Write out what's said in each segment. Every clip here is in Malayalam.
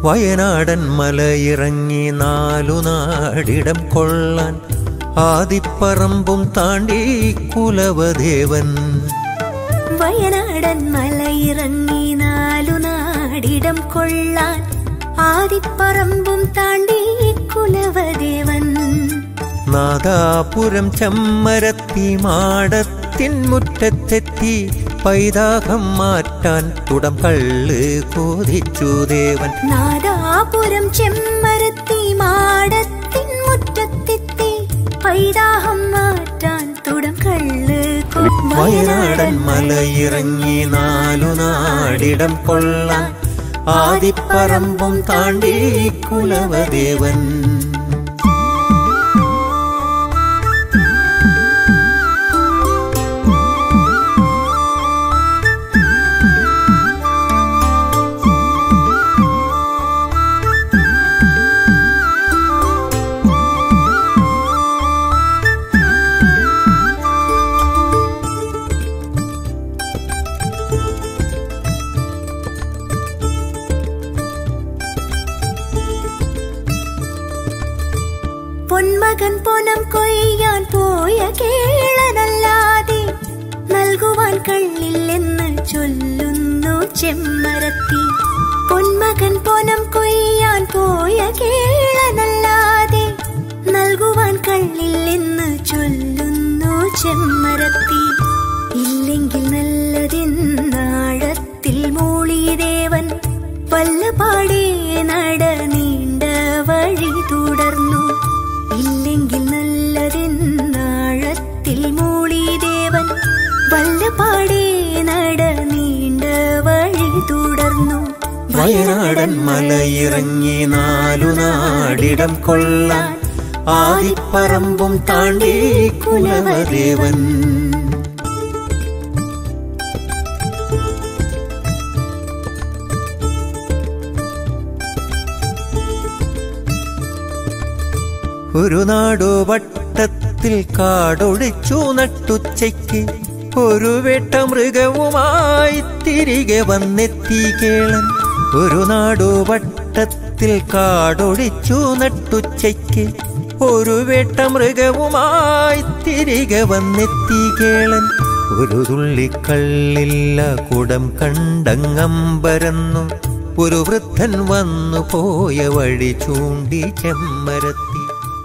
വയനാടൻ മലയിറങ്ങി നാലു നാടിടം കൊള്ളാൻ ആദിപ്പറമ്പും താണ്ടി കുലവദേവൻ വയനാടൻ മലയിറങ്ങി നാലു നാടിടം കൊള്ളാൻ ആദിപ്പറമ്പും താണ്ടി കുലവദേവൻ നാദാപുരം ചെമ്മരത്തി മാടത്തിൻ മുറ്റത്തെത്തി പൈതാഹം മാറ്റാൻ തുടം കള്ള് കോതിച്ചു ദേവൻ നാദാപുരം ചെമ്മരത്തി മാടത്തിൻ മുറ്റത്തെത്തി പൈതാഹം മാറ്റാൻ തുടം കള്ള് കൊ- വയനാടൻ മലയിറങ്ങി നാലു നാടിടം കൊള്ളാൻ ആദിപ്പറമ്പും താണ്ടി കുലവദേവൻ പൊന്മകൻ പൊനം കൊയ്യാൻ പോയ കേളനല്ലാതെ നൽകുവാൻ കള്ളില്ലെന്ന് ചൊല്ലുന്നു ചെമ്മരത്തി പൊന്മകൻ പൊനം കൊയ്യാൻ പോയ കേളനല്ലാതെ നൽകുവാൻ കള്ളില്ലെന്ന് ചൊല്ലുന്നു ചെമ്മരത്തി ഇല്ലെങ്കിൽ നല്ലതെന്നാഴത്തിൽ മൂളിദേവൻ വല്ലപാടേ നട നീണ്ട വഴി തുടർന്നു ഇല്ലെങ്കിൽ നല്ലതെന്നാഴത്തിൽ മൂളിദേവൻ വല്ലപാടേ നട നീണ്ട വഴി തുടർന്നു വയനാടൻ മലയിറങ്ങി നാലു നാടിടം കൊള്ളാൻ ആദിപ്പറമ്പും താണ്ടി കുലവദേവൻ ഒരു നാടു വട്ടത്തിൽ കാടൊഴിച്ചു നട്ടുച്ചയ്ക്ക് ഒരു വേട്ട മൃഗവുമായി തിരികെ വന്നെത്തി കേളൻ ഒരു നാടു വട്ടത്തിൽ കാടൊഴിച്ചു നട്ടുച്ചയ്ക്ക് ഒരു വേട്ട മൃഗവുമായി തിരികെ വന്നെത്തി കേളൻ ഒരു തുള്ളിക്കള്ളില്ല കുടം കണ്ടങ്ങമ്പരന്നു ഒരു വൃദ്ധൻ വന്നു പോയ വഴി ചൂണ്ടി ചെമ്മരത്തി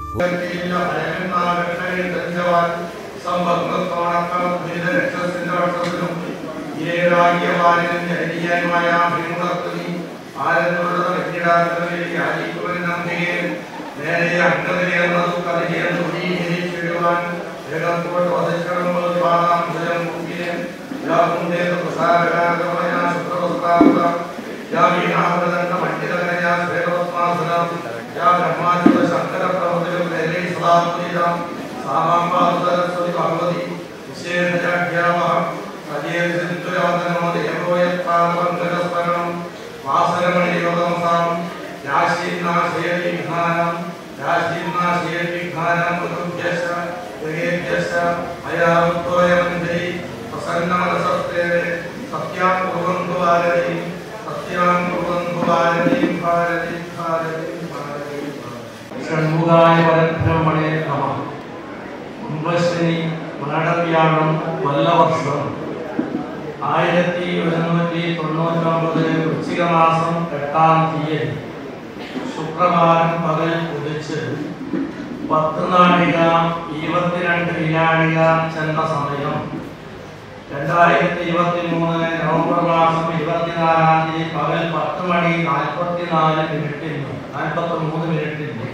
സത്യാം കുറുവന്തു ഭാരതി സത്യാം കുറുവന്തു ഭാരതി ഭാരതി ഭാരതി ഭാരതി ഷൺമുഖായ പരബ്രഹ്മണേ നമ കുംഭശ്രീ മാടവ്യാഴം കൊല്ലവർഷം ആയിരത്തി ഒരുന്നൂറ്റി തൊണ്ണൂറ്റൊമ്പത് വൃശ്ചിക മാസം എട്ടാം തീയതി ശുക്രവാരം പകൽ ഉദിച്ച് പത്ത് നാഴിക ഇരുപത്തിരണ്ട് വിനാഴിക ചെന്ന സമയം രണ്ടായിരത്തി ഇരുപത്തി മൂന്ന് നവംബർ മാസം ഇരുപത്തിനാലാം തീയതി പകൽ പത്ത് മണി നാൽപ്പത്തിനാല് മിനിറ്റിന് നാൽപ്പത്തി മൂന്ന് മിനിറ്റിന്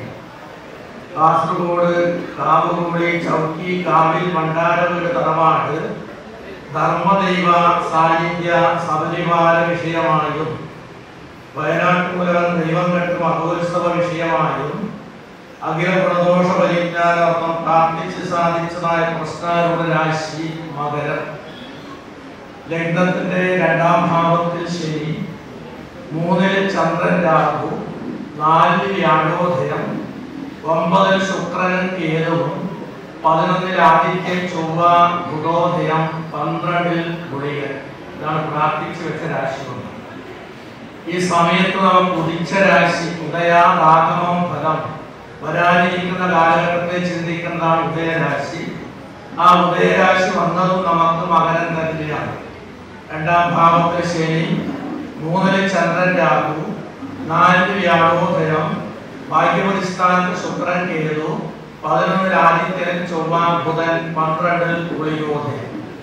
കാസർഗോഡ് കാവുകുളി ചൗക്കി കാവിൽ മണ്ടാരവീട് തറവാട് ധർമ്മദൈവ സാന്നിധ്യ സബരിമാല വിഷയമായും വയനാട്ടുകുലം ദൈവം കെട്ട് മഹോത്സവ വിഷയമായും അഖില പ്രദോഷ പരിജ്ഞാനാർത്ഥം പ്രാർത്ഥിച്ച് സാധിച്ചതായ പ്രശ്നാരൂഢ രാശി മകരം ലഗ്നത്തിന്റെ രണ്ടാം ഭാവത്തിൽ ശനി മൂന്നിൽ ചന്ദ്രൻ രാഹു നാലിൽ വ്യാഴോദയം ഒമ്പതിൽ ശുക്രൻ കേതുവും പതിനൊന്നിൽ ആദിത്യൻ ചൊവ്വ ബുധോദയം പന്ത്രണ്ടിൽ ഗുളികൻ ഇതാണ് പ്രാർത്ഥിച്ചു വെച്ച രാശികൾ ഈ സമയത്ത് നമുക്ക് ഉദിച്ച രാശി ഉദയാതാഗമം ഫലം വരാനിരിക്കുന്ന കാലഘട്ടത്തെ ചിന്തിക്കുന്നതാണ് ഉദയരാശി ആ ഉദയരാശി വന്നതും നമുക്ക് മകരം തന്നെയാണ് രണ്ടാം ഭാവത്തെ ശനി മൂന്നില് ചന്ദ്രൻ രാഹു നാലില് വ്യാഴോദയം ഭാഗ്യപതിസ്ഥാനത്ത് ശുക്രൻ കേതു പതിനൊന്നിൽ ആദിത്യൻ ചൊവ്വ ബുധൻ പന്ത്രണ്ടിൽ കുളിയോദയം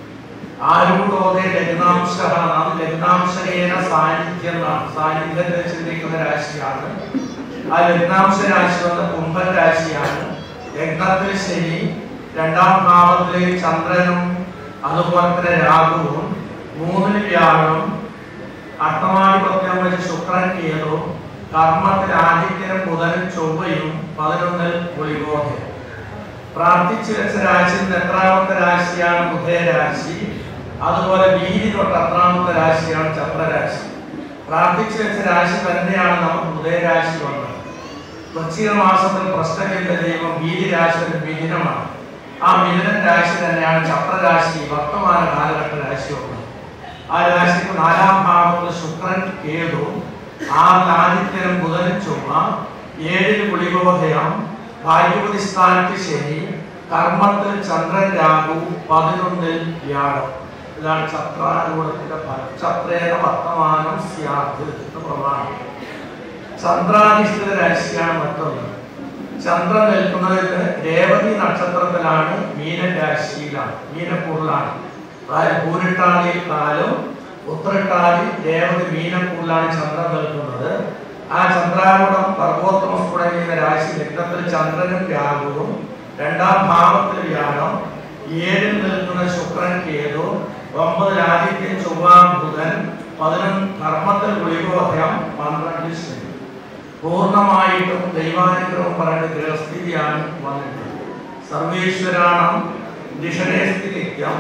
ആരൂഢോദയ ലഗ്നാംശ നാം ലഗ്നാംശകേന സാന്നിധ്യം എന്നാണ് സാന്നിധ്യത്തെ ചിന്തിക്കുന്ന രാശിയാണ് ആ ലഗ്നാംശ രാശി വന്ന കുംഭൻ രാശിയാണ് ലഗ്നത്തിൽ ശനി രണ്ടാം ഭാവത്തിലെ ചന്ദ്രനും അതുപോലെ തന്നെ രാഹുവും മൂന്നിൽ വ്യാഴം അട്ടമാധിപത്യം വെച്ച് ശുക്രൻ കേതു കർമ്മത്തിൽ ആദിത്യനും ബുധനും ചൊവ്വയും പതിനൊന്നിൽ ഒളിബോധം പ്രാർത്ഥിച്ചു വെച്ച രാശി എത്രാമത്തെ രാശിയാണ് ബുധയരാശി അതുപോലെ വീതി തൊട്ട് എത്രാമത്തെ രാശിയാണ് ചക്രരാശി പ്രാർത്ഥിച്ചു വെച്ച രാശി തന്നെയാണ് നമുക്ക് ഉദയരാശി വന്നത് വൃശ്ചിക മാസത്തിൽ പ്രശ്നമില്ല ദൈവം വീതി രാശി ഒരു മിഥുനമാണ് ആ മിഥുനൻ രാശി തന്നെയാണ് ചക്രരാശി വർത്തമാന കാലഘട്ട രാശി വന്നത് ആ രാശിക്ക് നാലാം ഭാവത്തിൽ ശുക്രൻ കേതു ആറിൽ ആദിത്യനും ബുധനും ചൊവ്വ ഏഴിൽ കുളിബോധയം ഭാഗ്യപതി സ്ഥാനത്ത് ശനി കർമ്മത്തിൽ ചന്ദ്രൻ രാഹു പതിനൊന്നിൽ വ്യാഴം ഇതാണ് ചത്രാരൂഢത്തിന്റെ ഫലം ചത്രേന വർത്തമാനം സ്യാത് എന്ന് പ്രമാണം ചന്ദ്രാധിഷ്ഠിത രാശിയാണ് മറ്റൊന്ന് ചന്ദ്രൻ നിൽക്കുന്നത് രേവതി നക്ഷത്രത്തിലാണ് മീനൻ രാശിയിലാണ് മീനക്കൂറിലാണ് അതായത് പൂരിട്ടാളിയിൽ കാലം ഉത്തരട്ടാളി രേവതി മീനക്കൂറിലാണ് ചന്ദ്രൻ നിൽക്കുന്നത് ആ ചന്ദ്രാരൂഢം പർവോത്തമം തുടങ്ങിയ രാശി ലഗ്നത്തിൽ ചന്ദ്രനും രാഹുവും രണ്ടാം ഭാവത്തിൽ വ്യാഴം ഏഴിൽ നിൽക്കുന്ന ശുക്രൻ കേതു ഒമ്പതിൽ ആദിത്യൻ ചൊവ്വ ബുധൻ പതിനൊന്ന് കർമ്മത്തിൽ ഗുളികോധയം പന്ത്രണ്ടിൽ ശനി പൂർണ്ണമായിട്ടും ദൈവാനുഗ്രഹം പറഞ്ഞ ഗ്രഹസ്ഥിതിയാണ് വന്നിട്ടുള്ളത് സർവേശ്വരാണം ദിഷണേസ്തി നിത്യം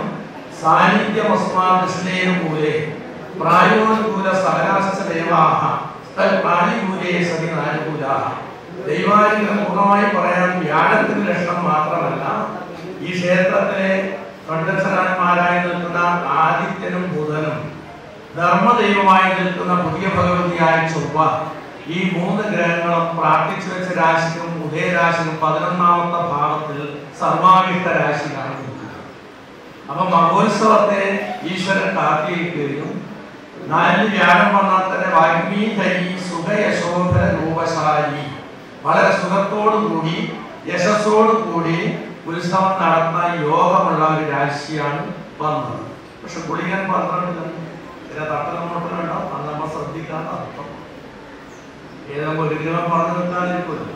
സാന്നിധ്യമസ്മാദിഷ്ണേനുകൂലെ പ്രായോനുകൂല സകലാശ ദേവാഹ തൽ പ്രാണികൂലേ സതി നാനുകൂലാഹ ദൈവാനുഗ്രഹം പൂർണ്ണമായി പറയാൻ വ്യാഴത്തിന്റെ ലക്ഷണം മാത്രമല്ല ഈ ക്ഷേത്രത്തിലെ പണ്ഡിതന്മാരായി നിൽക്കുന്ന ആദിത്യനും ബുധനും ധർമ്മദൈവമായി നിൽക്കുന്ന പുതിയ ഭഗവതിയായ ചൊവ്വ ഈ മൂന്ന് ഗ്രഹങ്ങളും പ്രാർത്ഥിച്ചു വെച്ച രാശിക്കും ഉദയരാശിക്കും പതിനൊന്നാമത്തെ ഭാവത്തിൽ സർവാഭിഷ്ട രാശിയാണ് നിൽക്കുന്നത് അപ്പൊ മഹോത്സവത്തെ ഈശ്വരൻ കാത്തിരിക്കുകയും നാലിന് വ്യാഴം വന്നാൽ തന്നെ വാഗ്മീ ധരി സുഖയശോഭന രൂപശാലി വളരെ സുഖത്തോടു കൂടി യശസ്സോടു കൂടി ഉത്സവം നടത്താൻ യോഗമുള്ള ഒരു രാശിയാണ് വന്നത് പക്ഷെ ഗുളികൻ പന്ത്രണ്ടില്ല ചില തട്ടനമുട്ടലുണ്ടോ അത് നമ്മൾ ശ്രദ്ധിക്കാത്ത അർത്ഥം ഏതെങ്കിലും ഒരു ഗ്രഹം പറഞ്ഞു നിർത്താതിരിക്കുമല്ലോ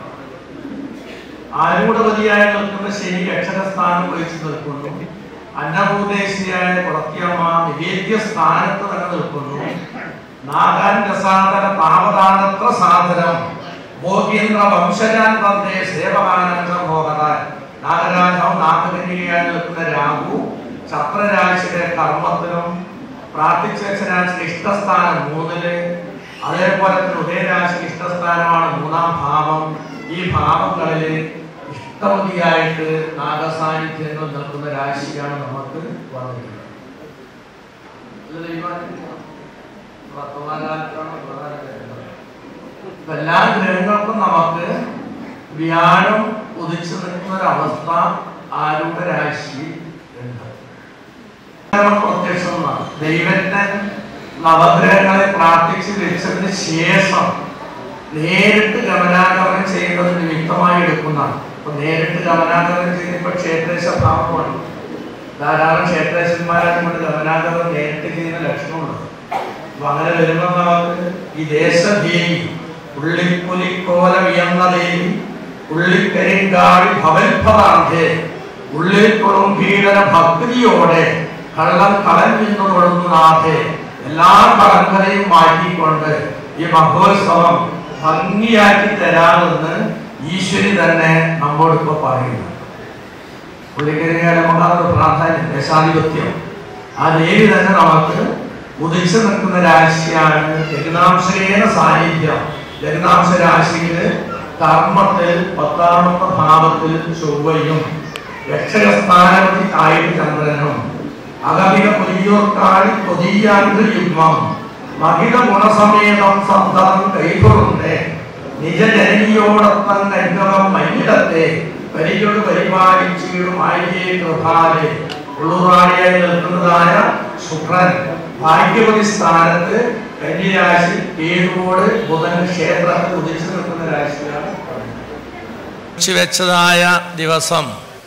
ആരൂഢപതിയായി നിൽക്കുന്ന ശനി അക്ഷരസ്ഥാനം വഹിച്ചു നിൽക്കുന്നു അന്നഭൂതേശിയായ പ്രത്യമ്മ നിവേദ്യ സ്ഥാനത്ത് തന്നെ നിൽക്കുന്നു നാഗാൻ രസാന്തര താവതാനത്ര സാധനം ഭോഗീന്ദ്ര വംശജാൻ തന്റെ സേവകാനന്ദ ഭോഗതാൻ നാഗരാജാവ് നാഗകന്യകയായി നിൽക്കുന്ന രാഹു ചക്രരാശിയുടെ കർമ്മത്തിലും പ്രാർത്ഥിച്ച വെച്ച രാശിയുടെ ഇഷ്ടസ്ഥാനം മൂന്നില് അതേപോലെ തന്നെ ഉദയരാശിക്ക് ഇഷ്ടസ്ഥാനമാണ് മൂന്നാം ഭാവം ഈ ഭാവങ്ങളില് ഇഷ്ടവതിയായിട്ട് നാഗസാന്നിധ്യങ്ങൾ നിൽക്കുന്ന രാശിയാണ് നമുക്ക് വന്നിട്ടുള്ളത് ഇത് ദൈവാനുഗ്രഹം. വർത്തമാനകാലത്താണ് പ്രധാന ഗ്രഹങ്ങൾ. ഇപ്പൊ എല്ലാ ഗ്രഹങ്ങൾക്കും നമുക്ക് വ്യാഴം ഉദിച്ചു നിൽക്കുന്ന ഒരു അവസ്ഥ ആരൂഢ രാശി ഉണ്ട് പ്രത്യക്ഷം എന്നാണ്. ദൈവത്തെ നവഗ്രഹങ്ങളെ പ്രാർത്ഥിച്ച് വെച്ചതിന് ശേഷം നേരിട്ട് ഗമനാഗമനം ചെയ്യുന്നത് നിമിത്തമായി എടുക്കുന്നതാണ് അപ്പൊ നേരിട്ട് ഗമനാഗമനം ചെയ്യുന്ന ഇപ്പൊ ക്ഷേത്രേശ ഭാവമാണ് ധാരാളം ക്ഷേത്രേശന്മാരാണ് കൊണ്ട് ഗമനാഗമനം നേരിട്ട് ചെയ്യുന്ന ലക്ഷണമുള്ളത് അപ്പൊ അങ്ങനെ വരുമ്പോ നമുക്ക് ഈ ദേശദേവി ഉള്ളിപ്പുലിക്കോല വിയന്ന ദേവി ഉള്ളിക്കരിങ്കാളി ഭവൽപതാന്ധേ ഉള്ളിൽ കൊള്ളും ഭീകര ഭക്തിയോടെ കള്ളം കളഞ്ഞു തൊടുന്നു നാഥേ എല്ലാ കളങ്കരെയും മാറ്റിക്കൊണ്ട് ഈ മഹോത്സവം ഭംഗിയാക്കി തരാമെന്ന് ഈശ്വരി തന്നെ നമ്മോട് ഇപ്പൊ പറയുന്നു പുള്ളിക്കരിയുടെ മഹാനൊരു പ്രാധാന്യം ദേശാധിപത്യം ആ ദേവി തന്നെ നമുക്ക് ഉദിച്ചു നിൽക്കുന്ന രാശിയാണ് ലഗ്നാംശേന സാന്നിധ്യം ലഗ്നാംശ രാശിയില് കർമ്മത്തിൽ പത്താമത്തെ ഭാവത്തിൽ ചൊവ്വയും രക്ഷകസ്ഥാനപതി ആയിട്ട് ചന്ദ്രനും അകമിക പൊയ്യോർക്കാളി കൊതിയാണ്ട് യുഗ്മം മഹിത ഗുണസമേതം സന്തതം കൈകൊള്ളുന്നേ നിജജനനിയോടൊപ്പം കരുതവം മഞ്ഞിടത്തെ പരിചോട് പരിപാലിച്ചിടും ആര്യെ കൃപാലെ ഉള്ളുറാണിയായി നിൽക്കുന്നതായ ശുക്രൻ ഭാഗ്യവതി സ്ഥാനത്ത് കന്യരാശി കേതുവോട് ബുധൻ ക്ഷേത്രത്തിൽ ഉദിച്ചു നിൽക്കുന്ന രാശിയാണ് വെച്ചതായ ദിവസം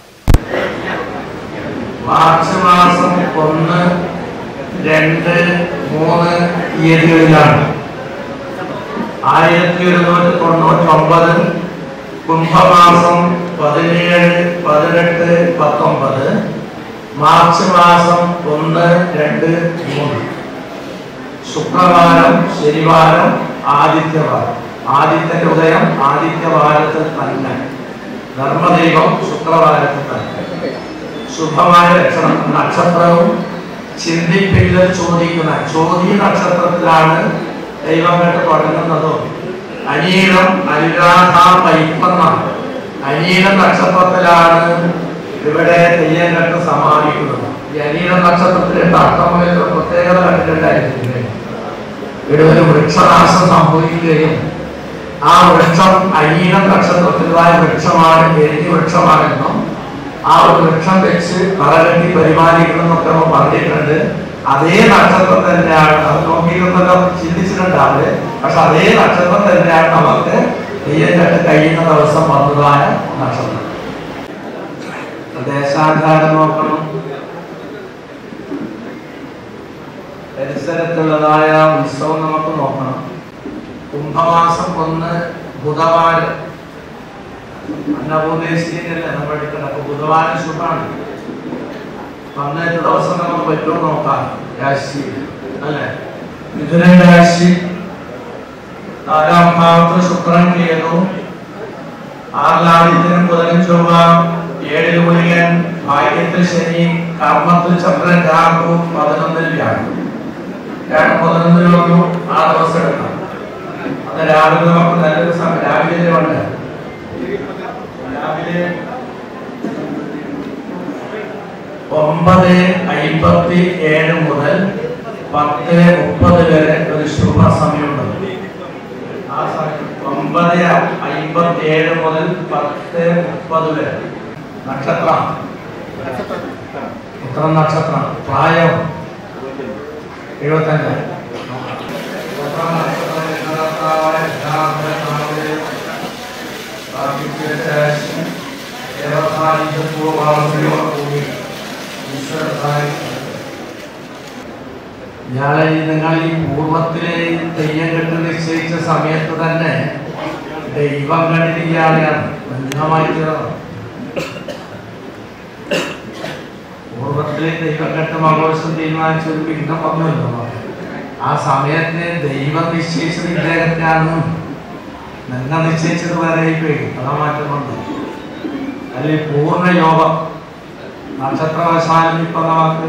മാർച്ച് മാസം ഒന്ന് രണ്ട് മൂന്ന് തീയതികളിലാണ് ആയിരത്തി ഒരുന്നൂറ്റി തൊണ്ണൂറ്റി ഒമ്പത് കുംഭമാസം പതിനേഴ് പതിനെട്ട് പത്തൊമ്പത് മാർച്ച് മാസം ഒന്ന് രണ്ട് മൂന്ന് ശുക്രവാരം ശനിവാരം ആദിത്യവാരം ആദിത്യന്റെ ഉദയം ആദിത്യവാരത്തിൽ തന്നെ ധർമ്മദൈവം ശുക്രവാരത്തിൽ തന്നെ ശുഭമായ ലക്ഷണം നക്ഷത്രവും ചിന്തിപ്പില്ല ചോദിക്കുന്ന ചോദ്യ നക്ഷത്രത്തിലാണ് ദൈവങ്ങൾക്ക് തുടങ്ങുന്നതും അനീലം അനുരാധ പൈപ്പെന്നാണ് അനീലം നക്ഷത്രത്തിലാണ് ഇവിടെ തെയ്യങ്കട്ട് സമാപിക്കുന്നത് ഈ അനീലം നക്ഷത്രത്തിലെ അർത്ഥമുള്ള പ്രത്യേകത കണ്ടിട്ടുണ്ടായിരുന്നില്ലേ ഇവിടെ ഒരു വൃക്ഷനാശം സംഭവിക്കുകയും ആ വൃക്ഷം അനീലം നക്ഷത്രത്തിലായ വൃക്ഷമാണ് എരിഞ്ഞ വൃക്ഷമാണെന്നും ആ ഒരു വൃക്ഷം വെച്ച് കളകെട്ടി പരിപാലിക്കണം എന്നൊക്കെ നമ്മൾ പറഞ്ഞിട്ടുണ്ട് അതേ നക്ഷത്രം തന്നെയാണ് അത് നോക്കിയിരുന്നല്ലോ ചിന്തിച്ചിട്ടുണ്ടാവില്ല പക്ഷെ അതേ നക്ഷത്രം തന്നെയാണ് നമുക്ക് തെയ്യക്കെട്ട് കഴിയുന്ന ദിവസം വന്നതായ നക്ഷത്രം ദേശാധാരം നോക്കണം പരിസരത്തുള്ളതായ ഉത്സവം നമുക്ക് നോക്കണം കുംഭമാസം ഒന്ന് ബുധവാരം അന്നപൂർണേശ്വരിയല്ലേ നമ്മൾ എടുക്കണം അപ്പൊ ബുധവാരം ശുഭമാണ് പതിനെട്ട് ദിവസം നമുക്ക് പറ്റുമോ നോക്കാം രാശി അല്ലെ മിഥുന രാശി നാലാം ഭാവത്ത് ശുക്രൻ കേതു ആറിലാദിത്യനും ബുധനും ചൊവ്വ ഏഴിൽ ഗുളികൻ ഭാഗ്യത്തിൽ ശനി കർമ്മത്തിൽ ചന്ദ്രൻ രാഹു പതിനൊന്നിൽ വ്യാഴം വ്യാഴം പതിനൊന്നിൽ വന്നു ആ ദിവസം എടുക്കണം അത് രാവിലെ നമുക്ക് നല്ലൊരു സമയം രാവിലെ ഉണ്ട് രാവിലെ ഒമ്പത് അയ്പത്തി ഏഴ് മുതൽ പത്ത് മുപ്പത് വരെ ഒരു ശുഭ സമയമുണ്ട് ആ സമയം ഒമ്പത് അയ്പത്തി ഏഴ് മുതൽ പത്ത് മുപ്പത് വരെ നക്ഷത്രം ഉത്തരം നക്ഷത്രം പ്രായം എഴുപത്തഞ്ച് ഉത്തരം നക്ഷത്രം എണ്ണത്താവായ ജ്ഞാപനനാമതേ ഇയാളെ നിങ്ങൾ ഈ പൂർവത്തിലെ തെയ്യം കെട്ട് നിശ്ചയിച്ച സമയത്ത് തന്നെ ദൈവം കണ്ടിട്ട് ഇയാളെയാണ് ബന്ധമായിട്ട് പൂർവത്തിലെ ദൈവം കെട്ട് മഹോത്സവം തീരുമാനിച്ചത് പിന്നെ പറഞ്ഞല്ലോ ആ സമയത്ത് ദൈവം നിശ്ചയിച്ചത് ഇദ്ദേഹത്തെയാണ് നിങ്ങൾ നിശ്ചയിച്ചത് വരെ പോയി അതാ മാറ്റം വന്നു അല്ലെ പൂർണ്ണ യോഗം നക്ഷത്രവശാലും ഇപ്പൊ നമുക്ക്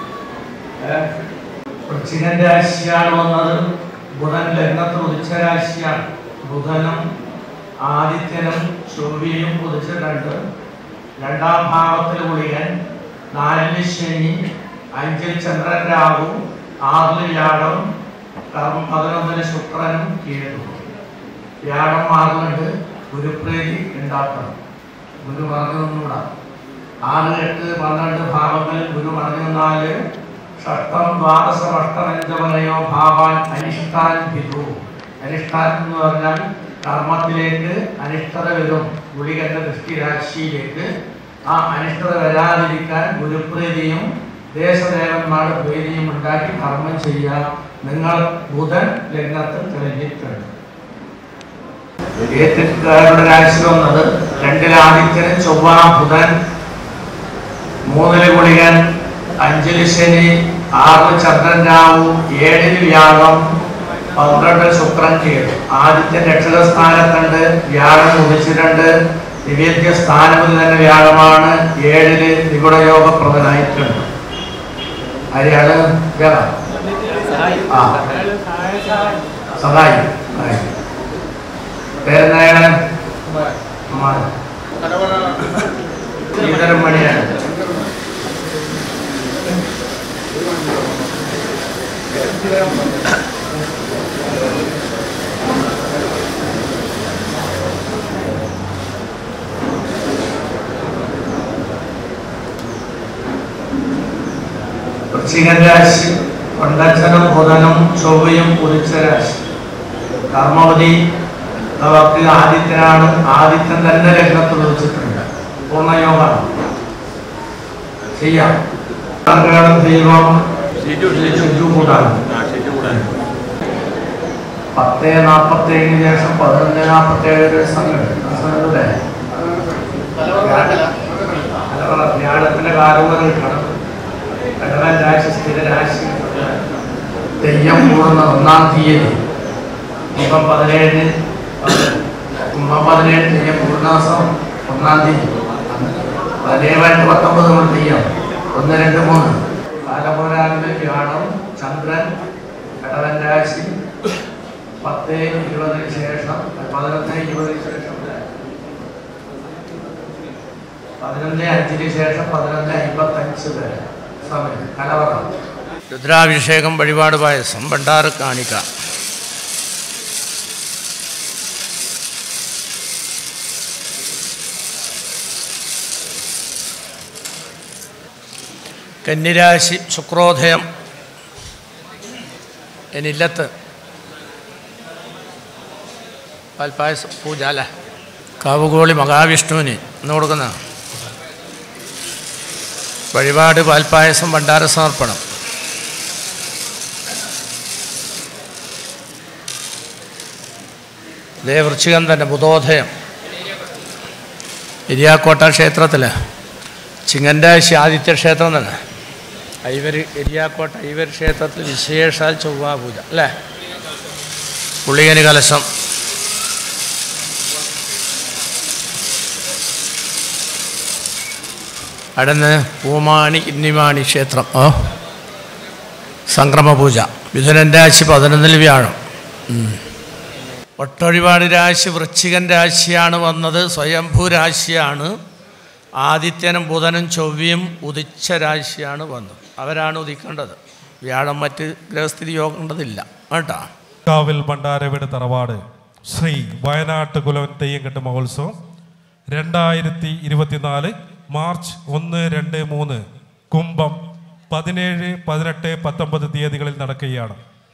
വൃശ്ചികൻ രാശിയാണ് വന്നത് ബുധൻ ലഗ്നത്തിൽ ഉദിച്ച രാശിയാണ് ബുധനും ആദിത്യനും ചൊവ്വയും ഉദിച്ചിട്ടുണ്ട് രണ്ടാം ഭാവത്തിൽ ഗുളികൻ നാലിൽ ശനി അഞ്ചിൽ ചന്ദ്രൻ രാഹു ആറിൽ വ്യാഴം കർമ്മ പതിനൊന്നിന് ശുക്രനും കേതു വ്യാഴം മാറുന്നുണ്ട് ഗുരുപ്രീതി ഉണ്ടാക്കണം ഗുരു പറഞ്ഞു തന്നൂടാ ആറ് എട്ട് പന്ത്രണ്ട് ഭാവങ്ങളിൽ ഗുരു പറഞ്ഞു തന്നാല് ഷഷ്ടം ദ്വാദശം അഷ്ടമഞ്ചമനയോ ഭാവാൻ അനിഷ്ടാൻ ഭിതു അനിഷ്ടാൻ എന്ന് പറഞ്ഞാൽ കർമ്മത്തിലേക്ക് അനിഷ്ടത വരും ഗുളികന്റെ ദൃഷ്ടി രാശിയിലേക്ക് ആ അനിഷ്ടത വരാതിരിക്കാൻ ഗുരുപ്രീതിയും ദേശദേവന്മാരുടെ പ്രീതിയും ഉണ്ടാക്കി കർമ്മം ചെയ്യാം നിങ്ങൾ ബുധൻ ലഗ്നത്തിൽ തെളിഞ്ഞിട്ടുണ്ട് ഏറ്റുകാരുടെ രാശി വന്നത് രണ്ടിൽ ആദിത്യന് ചൊവ്വ ബുധൻ മൂന്നില് ഗുളികൻ അഞ്ചില് ശനി ആറില് ചന്ദ്രൻ രാവു ഏഴില് വ്യാഴം പന്ത്രണ്ട് ശുക്രൻ കേതു ആദിത്യൻ രക്ഷക സ്ഥാനത്തുണ്ട് വ്യാഴം ഉദിച്ചിട്ടുണ്ട് നിവേദ്യ സ്ഥാനത്തിൽ തന്നെ വ്യാഴമാണ് ഏഴില് നിഗുണയോഗ പ്രധാനായിട്ടുണ്ട് ആരെയാണ് ഇയാളാ? ആ സഹായി സഹായി പേരെന്താണ് ശ്രീധരൻ മണിയാണ് വൃശ്ചികൻ രാശി കൊണ്ടച്ചനും ബുധനും ചൊവ്വയും ഉദിച്ച രാശി കർമ്മവതി അവർക്ക് ആദിത്യനാണ് ആദിത്യൻ തന്നെ രംഗത്ത് ഉദിച്ചിട്ടുണ്ട് പൂർണ്ണയോഗമാണ് ചെയ്യാം കർക്കിടകം ദൈവം ഷിജു കൂടാണ് പത്ത് നാൽപ്പത്തി ഏഴിന് ശേഷം പതിനൊന്ന് നാൽപ്പത്തി ഏഴ് ദിവസങ്ങൾ വ്യാഴത്തിന്റെ കാലങ്ങളിൽ കടന്നു കടവൻ രാശി സ്ഥിര രാശി തെയ്യം കൂടുന്ന ഒന്നാം തീയതി കുംഭം പതിനേഴ് കുംഭം പതിനേഴ് തെയ്യം കൂടുന്ന ദിവസം ഒന്നാം തീയതി പതിനേഴായിട്ട് പത്തൊമ്പത് നമ്മൾ തെയ്യം ഒന്ന് രണ്ട് മൂന്ന് കാലപോരാവിലെ വ്യാഴം ചന്ദ്രൻ കടവൻ രാശി പത്ത് ഇരുപതിന് ശേഷം പതിനൊന്ന് ഇരുപതിന് ശേഷം പതിനൊന്ന് അഞ്ചിന് ശേഷം പതിനൊന്ന് അമ്പത്തി അഞ്ച് വരെ സമയം കലവറ രുദ്രാഭിഷേകം വഴിപാട് പായസം ഭണ്ഡാറ് കാണിക്ക കന്നിരാശി ശുക്രോദയം എന്നില്ലത്ത് പാൽപ്പായസം പൂജ അല്ലേ കാവുകോളി മഹാവിഷ്ണുവിന് എന്ന് കൊടുക്കുന്ന വഴിപാട് പാൽപ്പായസം ഭണ്ഡാര സമർപ്പണം ഇതേ വൃശ്ചികം തന്നെ ബുധോദയം ഇരിയാക്കോട്ട ക്ഷേത്രത്തിൽ ചിങ്ങൻ്റാശി ആദിത്യ ക്ഷേത്രം തന്നെ ഐവര് എരിയാക്കോട്ട ഐവർ ക്ഷേത്രത്തിൽ വിശേഷാൽ ചൊവ്വാ പൂജ അല്ലേ പുള്ളിയന് കലശം അടന്ന് പൂമാണി ഇന്നിമാണി ക്ഷേത്രം ഓ സംക്രമ പൂജ മിഥുനൻ രാശി പതിനൊന്നിൽ വ്യാഴം ഉം. ഒട്ടൊഴിപാട് രാശി വൃശ്ചികൻ രാശിയാണ് വന്നത് സ്വയംഭൂ രാശിയാണ് ആദിത്യനും ബുധനും ചൊവ്വയും ഉദിച്ച രാശിയാണ് വന്നത് അവരാണ് ഉദിക്കേണ്ടത് വ്യാഴം മറ്റ് ഗ്രഹസ്ഥിതി യോഗേണ്ടതില്ല കേട്ടോ കാവിൽ ഭണ്ഡാരവീട് തറവാട് ശ്രീ വയനാട്ട് കുലവൻ തെയ്യംകെട്ട് മഹോത്സവം രണ്ടായിരത്തി ഇരുപത്തിനാല് മാർച്ച് ഒന്ന് രണ്ട് മൂന്ന് കുംഭം പതിനേഴ് പതിനെട്ട് പത്തൊമ്പത് തീയതികളിൽ നടക്കുകയാണ്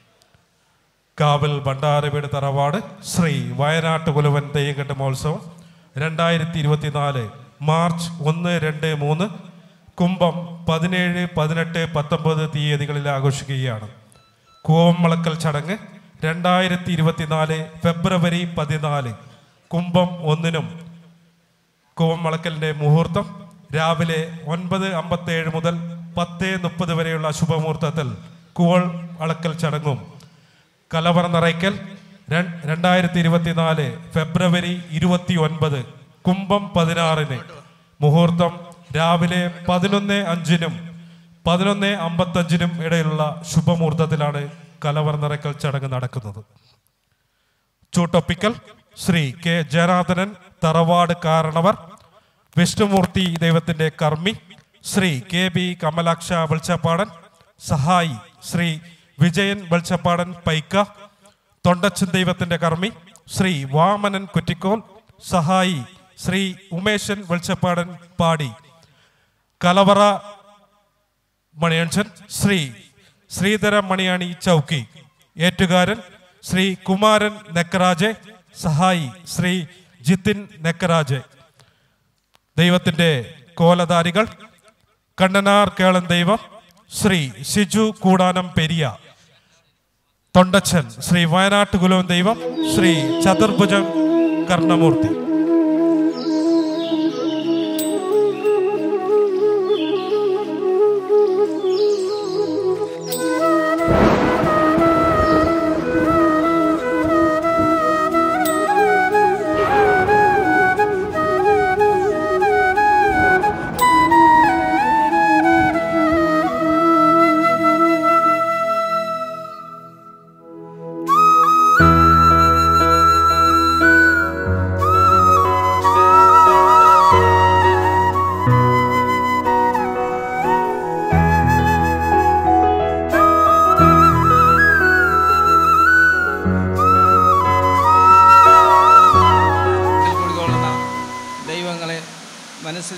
കാവൽ ഭണ്ഡാരവീട് തറവാട് ശ്രീ വയനാട്ട് കുലവൻ തെയ്യംകെട്ട് മഹോത്സവം രണ്ടായിരത്തി ഇരുപത്തിനാല് മാർച്ച് ഒന്ന് രണ്ട് മൂന്ന് കുംഭം പതിനേഴ് പതിനെട്ട് പത്തൊമ്പത് തീയതികളിൽ ആഘോഷിക്കുകയാണ് കൂവമ്മളക്കൽ ചടങ്ങ് രണ്ടായിരത്തി ഇരുപത്തിനാല് ഫെബ്രുവരി പതിനാല് കുംഭം ഒന്നിനും കൂവമ്മളക്കലിൻ്റെ മുഹൂർത്തം രാവിലെ ഒൻപത് അമ്പത്തേഴ് മുതൽ പത്ത് മുപ്പത് വരെയുള്ള ശുഭമുഹൂർത്തത്തിൽ കൂവൾ അളക്കൽ ചടങ്ങും കലവറ നിറയ്ക്കൽ ര- രണ്ടായിരത്തി ഇരുപത്തിനാല് ഫെബ്രുവരി ഇരുപത്തി ഒൻപത് കുംഭം പതിനാറിന് മുഹൂർത്തം രാവിലെ പതിനൊന്ന് അഞ്ചിനും പതിനൊന്ന് അമ്പത്തഞ്ചിനും ഇടയിലുള്ള ശുഭമുഹൂർത്തത്തിലാണ് കലവറ നിറയ്ക്കൽ ചടങ്ങ് നടക്കുന്നത് ചൂട്ടൊപ്പിക്കൽ ശ്രീ കെ ജനാർദ്ദനൻ തറവാട് കാരണവർ വിഷ്ണുമൂർത്തി ദൈവത്തിന്റെ കർമ്മി ശ്രീ കെ ബി കമലാക്ഷ വെളിച്ചപ്പാടൻ സഹായി ശ്രീ വിജയൻ വെളിച്ചപ്പാടൻ പൈക്ക തൊണ്ടച്ചൻ ദൈവത്തിന്റെ കർമ്മി ശ്രീ വാമനൻ കുറ്റിക്കോൽ സഹായി ശ്രീ ഉമേശൻ വെളിച്ചപ്പാടൻ പാടി കലവറ മണിയഞ്ചൻ ശ്രീ ശ്രീധര മണിയാണി ചൗക്കി ഏറ്റുകാരൻ ശ്രീ കുമാരൻ നെക്കരാജെ സഹായി ശ്രീ ജിത്തിൻ നെക്കരാജെ ദൈവത്തിന്റെ കോലധാരികൾ കണ്ണനാർ കേളൻ ദൈവം ശ്രീ ഷിജു കൂടാനം പെരിയ തൊണ്ടച്ചൻ ശ്രീ വയനാട്ട് കുലവൻ ദൈവം ശ്രീ ചതുർഭുജൻ കർണമൂർത്തി ും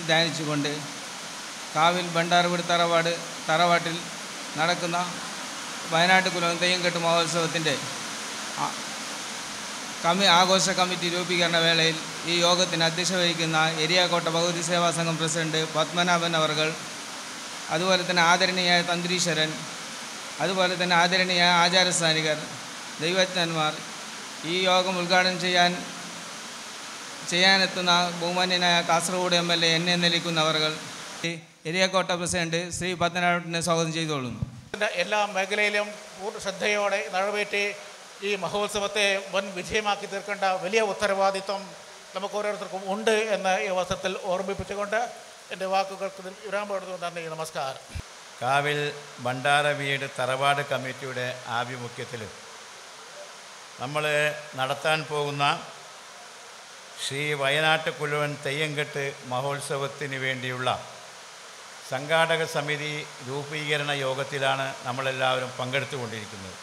ധ്യാനിച്ചുകൊണ്ട് കാവിൽ ഭണ്ഡാരവീട് തറവാട് തറവാട്ടിൽ നടക്കുന്ന വയനാട്ട് കുലം തെയ്യംകെട്ട് മഹോത്സവത്തിൻ്റെ ആ- കമ്മി ആഘോഷ കമ്മിറ്റി രൂപീകരണ വേളയിൽ ഈ യോഗത്തിന് അധ്യക്ഷ വഹിക്കുന്ന എരിയാക്കോട്ട ഭഗവതി സേവാ സംഘം പ്രസിഡന്റ് പത്മനാഭൻ അവർകൾ അതുപോലെ തന്നെ ആദരണീയായ തന്ത്രീശ്വരൻ അതുപോലെ തന്നെ ആദരണീയായ ആചാരസ്ഥാനികർ ദൈവജ്ഞന്മാർ ഈ യോഗം ഉദ്ഘാടനം ചെയ്യാൻ ചെയ്യാനെത്തുന്ന ബഹുമാന്യനായ കാസർഗോഡ് എം എൽ എ എന്നെ നെല്ലിക്കുന്നവർകൾ എരിയാക്കോട്ട പ്രസിഡന്റ് ശ്രീ പത്മനാഭനെ സ്വാഗതം ചെയ്തുകൊള്ളുന്നു ഇതിൻ്റെ എല്ലാ മേഖലയിലും പൂർണ്ണ ശ്രദ്ധയോടെ നിറവേറ്റി ഈ മഹോത്സവത്തെ വൻ വിജയമാക്കി തീർക്കേണ്ട വലിയ ഉത്തരവാദിത്വം നമുക്ക് ഓരോരുത്തർക്കും ഉണ്ട് എന്ന് ഈ അവസരത്തിൽ ഓർമ്മിപ്പിച്ചുകൊണ്ട് എൻ്റെ വാക്കുകൾക്ക് വിരാൻ പോകുന്നത് നന്ദി നമസ്കാരം കാവിൽ ഭണ്ഡാര വീട് തറവാട് കമ്മിറ്റിയുടെ ആഭിമുഖ്യത്തിൽ നമ്മൾ നടത്താൻ പോകുന്ന ശ്രീ വയനാട്ട് കുലുവൻ തെയ്യംകെട്ട് മഹോത്സവത്തിന് വേണ്ടിയുള്ള സംഘാടക സമിതി രൂപീകരണ യോഗത്തിലാണ് നമ്മളെല്ലാവരും പങ്കെടുത്തുകൊണ്ടിരിക്കുന്നത്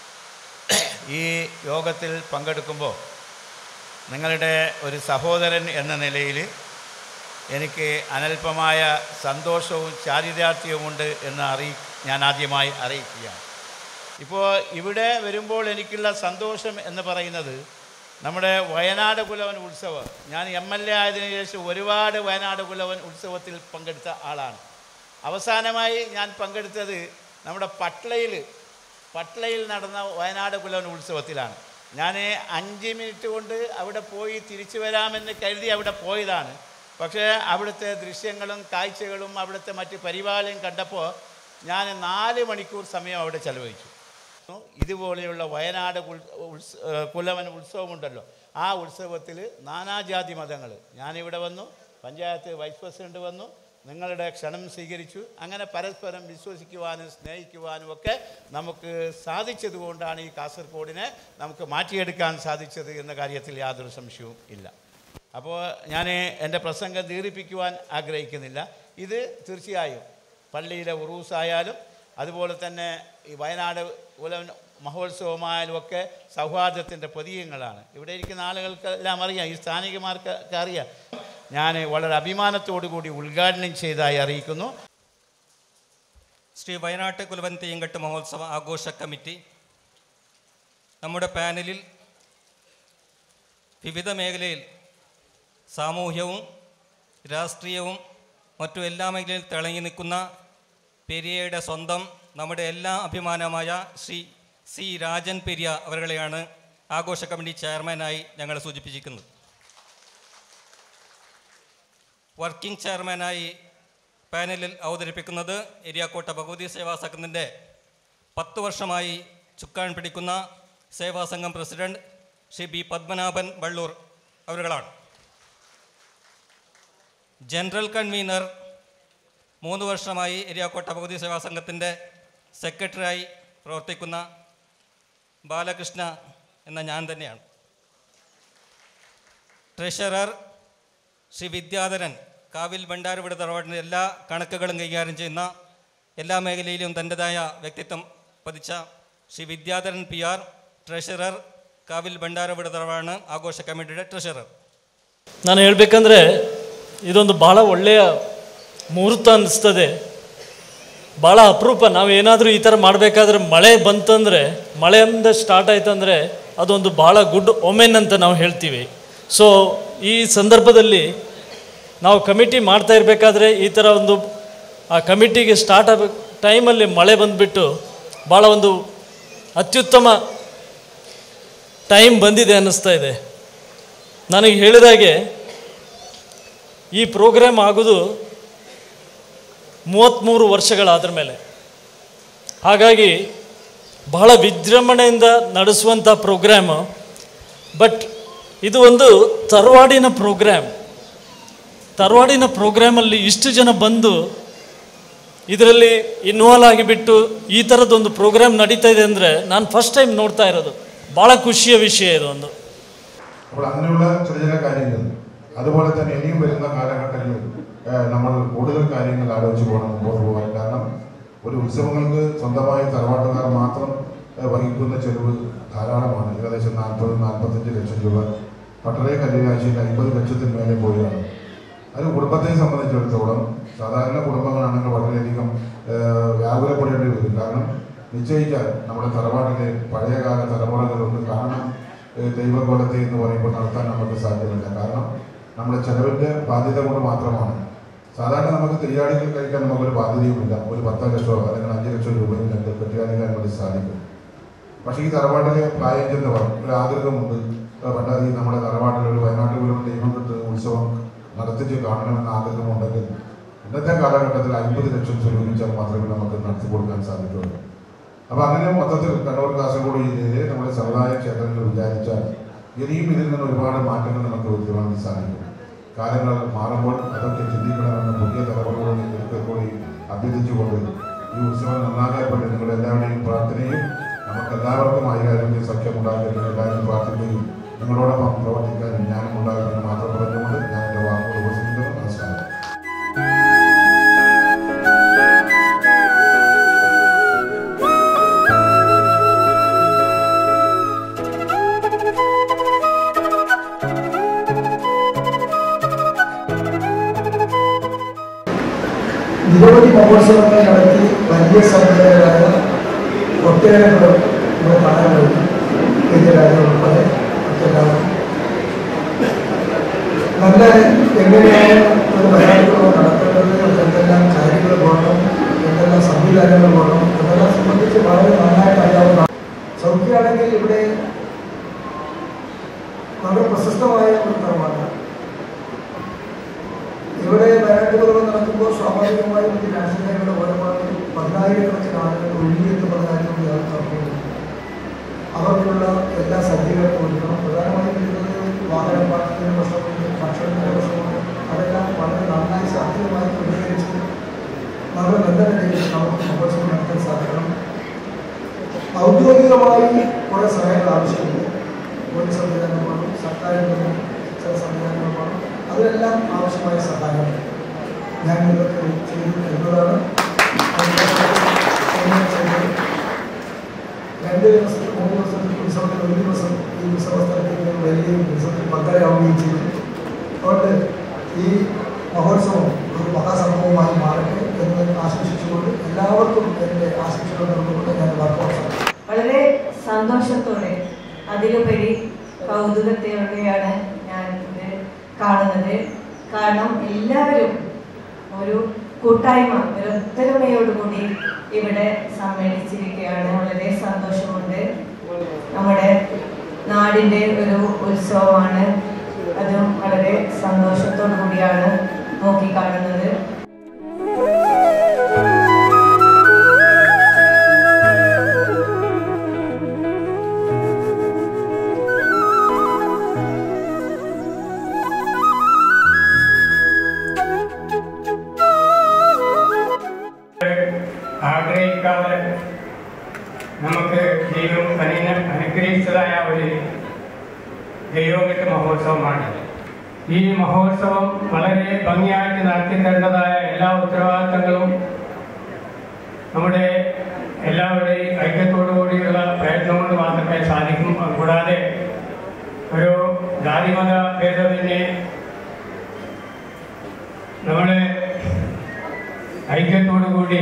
ഈ യോഗത്തിൽ പങ്കെടുക്കുമ്പോൾ നിങ്ങളുടെ ഒരു സഹോദരൻ എന്ന നിലയിൽ എനിക്ക് അനൽപമായ സന്തോഷവും ചാരിതാർത്ഥ്യവുമുണ്ട് എന്ന് അറിയി ഞാൻ ആദ്യമായി അറിയിക്കുകയാണ് ഇപ്പോൾ ഇവിടെ വരുമ്പോൾ എനിക്കുള്ള സന്തോഷം എന്ന് പറയുന്നത് നമ്മുടെ വയനാട് കുലവൻ ഉത്സവം ഞാൻ എം എൽ എ ആയതിനു ശേഷം ഒരുപാട് വയനാട് കുലവൻ ഉത്സവത്തിൽ പങ്കെടുത്ത ആളാണ് അവസാനമായി ഞാൻ പങ്കെടുത്തത് നമ്മുടെ പട്ളയിൽ പട്ളയിൽ നടന്ന വയനാട് കുലവൻ ഉത്സവത്തിലാണ് ഞാൻ അഞ്ച് മിനിറ്റ് കൊണ്ട് അവിടെ പോയി തിരിച്ചു വരാമെന്ന് കരുതി അവിടെ പോയതാണ് പക്ഷേ അവിടുത്തെ ദൃശ്യങ്ങളും കാഴ്ചകളും അവിടുത്തെ മറ്റ് പരിപാലനം കണ്ടപ്പോൾ ഞാൻ നാല് മണിക്കൂർ സമയം അവിടെ ചെലവഴിച്ചു ഇതുപോലെയുള്ള വയനാട് ഉൽ- ഉത്സ- ഏഹ് കുലവൻ ഉത്സവമുണ്ടല്ലോ ആ ഉത്സവത്തിൽ നാനാജാതി മതങ്ങൾ ഞാനിവിടെ വന്നു പഞ്ചായത്ത് വൈസ് പ്രസിഡന്റ് വന്നു നിങ്ങളുടെ ക്ഷണം സ്വീകരിച്ചു അങ്ങനെ പരസ്പരം വിശ്വസിക്കുവാനും സ്നേഹിക്കുവാനും ഒക്കെ നമുക്ക് സാധിച്ചതുകൊണ്ടാണ് ഈ കാസർഗോഡിനെ നമുക്ക് മാറ്റിയെടുക്കാൻ സാധിച്ചത് എന്ന കാര്യത്തിൽ യാതൊരു സംശയവും ഇല്ല അപ്പോൾ ഞാൻ എൻ്റെ പ്രസംഗം ദീർഘിപ്പിക്കുവാൻ ആഗ്രഹിക്കുന്നില്ല ഇത് തീർച്ചയായും പള്ളിയിലെ ഉറൂസായാലും അതുപോലെ തന്നെ ഈ വയനാട് ഉലവൻ മഹോത്സവമായാലും ഒക്കെ സൗഹാർദ്ദത്തിൻ്റെ പ്രതീകങ്ങളാണ് ഇവിടെ ഇരിക്കുന്ന ആളുകൾക്ക് എല്ലാം അറിയാം ഈ സ്ഥാനികമാർക്ക് ഒക്കെ അറിയാം ഞാൻ വളരെ അഭിമാനത്തോടു കൂടി ഉദ്ഘാടനം ചെയ്തതായി അറിയിക്കുന്നു ശ്രീ വയനാട്ട് കുലവൻ തെയ്യങ്കെട്ട് മഹോത്സവ ആഘോഷ കമ്മിറ്റി നമ്മുടെ പാനലിൽ വിവിധ മേഖലയിൽ സാമൂഹ്യവും രാഷ്ട്രീയവും മറ്റു എല്ലാ മേഖലയിൽ തിളങ്ങി നിൽക്കുന്ന പെരിയയുടെ സ്വന്തം നമ്മുടെ എല്ലാ അഭിമാനമായ ശ്രീ സി രാജൻ പെരിയ അവരുടെയാണ് ആഘോഷ കമ്മിറ്റി ചെയർമാനായി ഞങ്ങൾ സൂചിപ്പിച്ചിരിക്കുന്നത് വർക്കിംഗ് ചെയർമാനായി പാനലിൽ അവതരിപ്പിക്കുന്നത് എരിയാക്കോട്ട ഭഗവതി സേവാ സംഘത്തിൻ്റെ പത്ത് വർഷമായി ചുക്കാൻ പിടിക്കുന്ന സേവാ സംഘം പ്രസിഡന്റ് ശ്രീ ബി പത്മനാഭൻ വള്ളൂർ അവരുകളാണ് ജനറൽ കൺവീനർ മൂന്ന് വർഷമായി എരിയാക്കോട്ട ഭഗവതി സേവാ സംഘത്തിൻ്റെ സെക്രട്ടറിയായി പ്രവർത്തിക്കുന്ന ബാലകൃഷ്ണ എന്ന ഞാൻ തന്നെയാണ് ട്രഷറർ ശ്രീ വിദ്യാധരൻ കാവിൽ ഭണ്ഡാരവിട തറവാടിൻ്റെ എല്ലാ കണക്കുകളും കൈകാര്യം ചെയ്യുന്ന എല്ലാ മേഖലയിലും തൻ്റെതായ വ്യക്തിത്വം പതിച്ച Shri Vidyadharan P R treasurer ಕಾವಿಲ್ ಭಂಡಾರವಿಡ ತರವಾಣ ಆಘೋಷ ಕಮಿಟಿಯ ಟ್ರೆಷರರ್ ನಾನು ಹೇಳಬೇಕಂದ್ರೆ ಇದೊಂದು ಭಾಳ ಒಳ್ಳೆಯ ಮುಹೂರ್ತ ಅನ್ನಿಸ್ತದೆ ಭಾಳ ಅಪರೂಪ ನಾವು ಏನಾದರೂ ಈ ಥರ ಮಾಡಬೇಕಾದ್ರೆ ಮಳೆ ಬಂತಂದರೆ ಮಳೆಯಿಂದ ಸ್ಟಾರ್ಟ್ ಆಯ್ತಂದರೆ ಅದೊಂದು ಭಾಳ ಗುಡ್ ಒಮೆನ್ ಅಂತ ನಾವು ಹೇಳ್ತೀವಿ ಸೊ ಈ ಸಂದರ್ಭದಲ್ಲಿ ನಾವು ಕಮಿಟಿ ಮಾಡ್ತಾ ಇರಬೇಕಾದ್ರೆ ಈ ಥರ ಒಂದು ಆ ಕಮಿಟಿಗೆ ಸ್ಟಾರ್ಟ್ ಆಗಬೇಕು ಟೈಮಲ್ಲಿ ಮಳೆ ಬಂದುಬಿಟ್ಟು ಭಾಳ ಒಂದು ಅತ್ಯುತ್ತಮ ಟೈಮ್ ಬಂದಿದೆ ಅನ್ನಿಸ್ತಾ ಇದೆ ನನಗೆ ಹೇಳಿದಾಗೆ ಈ ಪ್ರೋಗ್ರಾಮ್ ಆಗೋದು ಮೂವತ್ತ್ಮೂರು ವರ್ಷಗಳಾದ್ರ ಮೇಲೆ ಹಾಗಾಗಿ ಬಹಳ ವಿಜೃಂಭಣೆಯಿಂದ ನಡೆಸುವಂಥ ಪ್ರೋಗ್ರಾಮು ಬಟ್ ಇದು ಒಂದು ತರವಾಡಿನ ಪ್ರೋಗ್ರಾಮ್ ತರವಾಡಿನ ಪ್ರೋಗ್ರಾಮಲ್ಲಿ ಇಷ್ಟು ಜನ ಬಂದು ಇದರಲ್ಲಿ ಇನ್ವಾಲ್ವ್ ಆಗಿಬಿಟ್ಟು ഈ ಥರದ್ದೊಂದು ಪ್ರೋಗ್ರಾಮ್ ನಡೀತಾ ಇದೆ ಅಂದರೆ ನಾನು ಫಸ್ಟ್ ಟೈಮ್ ನೋಡ್ತಾ ഇರೋದು ಭಾಳ ಖುಷಿಯ ವಿಷಯ ಇದೊಂದು അപ്പോൾ അങ്ങനെയുള്ള ചെറിയ ചില കാര്യങ്ങൾ അതുപോലെ തന്നെ ഇനിയും വരുന്ന കാലഘട്ടങ്ങളിൽ ഏഹ്, നമ്മൾ കൂടുതൽ കാര്യങ്ങൾ ആലോചിച്ച് പോകണം മുമ്പോട്ട് പോകാൻ കാരണം ഒരു ഉത്സവങ്ങൾക്ക് സ്വന്തമായി തറവാട്ടുകാർ മാത്രം ഏഹ്, വഹിക്കുന്ന ചെലവ് ധാരാളമാണ് ഏകദേശം നാൽപ്പത് നാൽപ്പത്തഞ്ച് ലക്ഷം രൂപ പട്ടറയ കല്യാശിയിൽ അൻപത് ലക്ഷത്തിന് മേലെ പോയതാണ് അത് കുടുംബത്തെ സംബന്ധിച്ചിടത്തോളം സാധാരണ കുടുംബങ്ങളാണെങ്കിൽ വളരെയധികം ഏഹ്, വ്യാകുലപ്പെടേണ്ടി വരും കാരണം നിശ്ചയിക്കാൻ നമ്മുടെ തറവാട്ടിലെ പഴയകാല തലമുറകളൊന്ന് കാണണം ഏഹ്, ദൈവകോലത്തെ എന്ന് പറയുമ്പോൾ നടത്താൻ നമുക്ക് സാധ്യമല്ല കാരണം നമ്മുടെ ചെലവിൻ്റെ ബാധ്യത കൊണ്ട് മാത്രമാണ് സാധാരണ നമുക്ക് തെയ്യാടികൾ കഴിക്കാൻ നമുക്കൊരു ബാധ്യതയുമില്ല ഒരു പത്ത് ലക്ഷമോ അല്ലെങ്കിൽ അഞ്ച് ലക്ഷമോ രൂപയും ഞങ്ങൾക്ക് കെട്ടിയാടിക്കാൻ വേണ്ടി സാധിക്കും പക്ഷേ ഈ തറവാട്ടിലെ പ്രായം ചെന്നവർ ഒരു ആഗ്രഹമുണ്ട് ഏഹ് പണ്ട് ഈ നമ്മുടെ തറവാട്ടിൽ ഒരു വയനാട്ടിൽ ഒരു ദൈവം കിട്ട് ഉത്സവം നടത്തിച്ച് കാണണമെന്ന ആഗ്രഹമുണ്ടെങ്കിൽ ഇന്നത്തെ കാലഘട്ടത്തിൽ അൻപത് ലക്ഷം സ്വരൂപിച്ചാൽ മാത്രമേ നമുക്ക് നടത്തി കൊടുക്കാൻ സാധിക്കുള്ളൂ അപ്പോൾ അങ്ങനെ മൊത്തത്തിൽ കണ്ണൂർ കാസർഗോഡ് ജില്ലയിലെ നമ്മുടെ സമുദായ ക്ഷേത്രങ്ങൾ വിചാരിച്ചാൽ ഇനിയും ഇതിൽ നിന്ന് ഒരുപാട് മാറ്റങ്ങൾ നമുക്ക് വരുത്തുവാൻ സാധിക്കും കാലങ്ങൾ മാറുമ്പോൾ അതൊക്കെ ചിന്തിക്കണമെന്ന് പുതിയ തലമുറകളോട് ഒരിക്കൽ കൂടി അഭ്യർത്ഥിച്ചുകൊണ്ട് ഈ ഉത്സവം നന്നാകാൻ നിങ്ങളുടെ എല്ലാവരുടെയും പ്രാർത്ഥനയും നമുക്ക് എല്ലാവർക്കും ആയിരാരോഗ്യ സഖ്യം ഉണ്ടാകട്ടെ എല്ലാവരും പ്രാർത്ഥിക്കുകയും നിങ്ങളോടൊപ്പം പ്രവർത്തിക്കാനും ഞാനും ഉണ്ടാകുമെന്ന് മാത്രം പറഞ്ഞുകൊണ്ട് ഞാൻ എൻ്റെ വാക്കുകൾ ഉപസംഹരിക്കുന്നു നമസ്കാരം നിരവധി മഹോത്സവങ്ങൾ നടത്തി വലിയ സംഘടനകളായ ഒട്ടേറെ പേർ ഇവിടെ കാണാൻ കഴിഞ്ഞു എതിരാജ് ഉൾപ്പെടെ മറ്റെല്ലാവരും നല്ല എങ്ങനെയാണ് ഒരു മലയാളികളോ നടത്തേണ്ടത് എന്തെല്ലാം കാര്യങ്ങൾ വേണം എന്തെല്ലാം സംവിധാനങ്ങൾ വേണം അതെല്ലാം സംബന്ധിച്ച് വളരെ നന്നായിട്ട് അറിയാവുന്ന സൗഖ്യമാണെങ്കിൽ ഇവിടെ വളരെ പ്രശസ്തമായ ഒരു തറവാണ് ഇവിടെ വയനാട്ടുപർവ്വം നടക്കുമ്പോൾ സ്വാഭാവികമായും ഇത് രാഷ്ട്രീയങ്ങളുടെ ഓരമാണ് പതിനായിരക്കണക്കിന് ആളുകൾ ഒഴുകിയെന്ന് പറഞ്ഞാലും ഇയാൾ നടക്കുന്നത് അവർക്കുള്ള എല്ലാ സജ്ജീകരണവും ഒരുക്കണം പ്രധാനമായും വരുന്നത് വാഹന പാർട്ടിയുടെ പ്രശ്നമുണ്ട് ഭക്ഷണത്തിൻ്റെ പ്രശ്നമുണ്ട് അതെല്ലാം വളരെ നന്നായി സാധ്യമായി പരിഹരിച്ച് വളരെ നല്ല നിലയിൽ നമുക്ക് മഹോത്സവം നടത്താൻ സാധിക്കണം ഔദ്യോഗികമായി കുറേ സഹായങ്ങൾ ആവശ്യമുണ്ട് പോലീസ് സംവിധാനം വേണം സർക്കാരിൽ നിന്നും ചില സംവിധാനങ്ങൾ വേണം അതിനെല്ലാം ആവശ്യമായ സഹായം ഞാൻ നിങ്ങൾക്ക് ചെയ്തു തരുന്നതാണ് രണ്ട് ദിവസത്തിൽ മൂന്ന് ദിവസത്തിൽ ഉത്സവത്തിൽ ഒരു ദിവസം ഈ ഉത്സവ സ്ഥലത്തേക്ക് വലിയ ഉത്സവത്തിൽ പങ്കാളിയാവുകയും ചെയ്തു അതുകൊണ്ട് ഈ മഹോത്സവം ഒരു മഹാസംഭവമായി മാറട്ടെ എന്ന് ആശംസിച്ചുകൊണ്ട് എല്ലാവർക്കും എൻ്റെ ആശംസകൾ നൽകുകൊണ്ട് ഞാൻ വാർത്ത വളരെ സന്തോഷത്തോടെ അതിലുപരി കൗതുകത്തോടെയാണ് ഞാൻ ഇത് കാണുന്നത് കാരണം എല്ലാവരും ഒരു കൂട്ടായ്മ ഒരു ഒത്തൊരുമയോടുകൂടി ഇവിടെ സമ്മേളിച്ചിരിക്കുകയാണ് വളരെ സന്തോഷമുണ്ട് നമ്മുടെ നാടിൻ്റെ ഒരു ഉത്സവമാണ് അതും വളരെ സന്തോഷത്തോടു കൂടിയാണ് നോക്കിക്കാണുന്നത് ആഗ്രഹിക്കാതെ നമുക്ക് ദൈവം അനു അനുഗ്രഹിച്ചതായ ഒരു ദൈവകെട്ട് മഹോത്സവമാണ് ഈ മഹോത്സവം വളരെ ഭംഗിയായിട്ട് നടത്തി തരേണ്ടതായ എല്ലാ ഉത്തരവാദിത്തങ്ങളും നമ്മുടെ എല്ലാവരുടെയും ഐക്യത്തോടു കൂടിയുള്ള പ്രയത്നം കൊണ്ട് മാത്രമേ സാധിക്കും കൂടാതെ ഒരു ജാതിമത ഭേദമന്യേ നമ്മുടെ ഐക്യത്തോടു കൂടി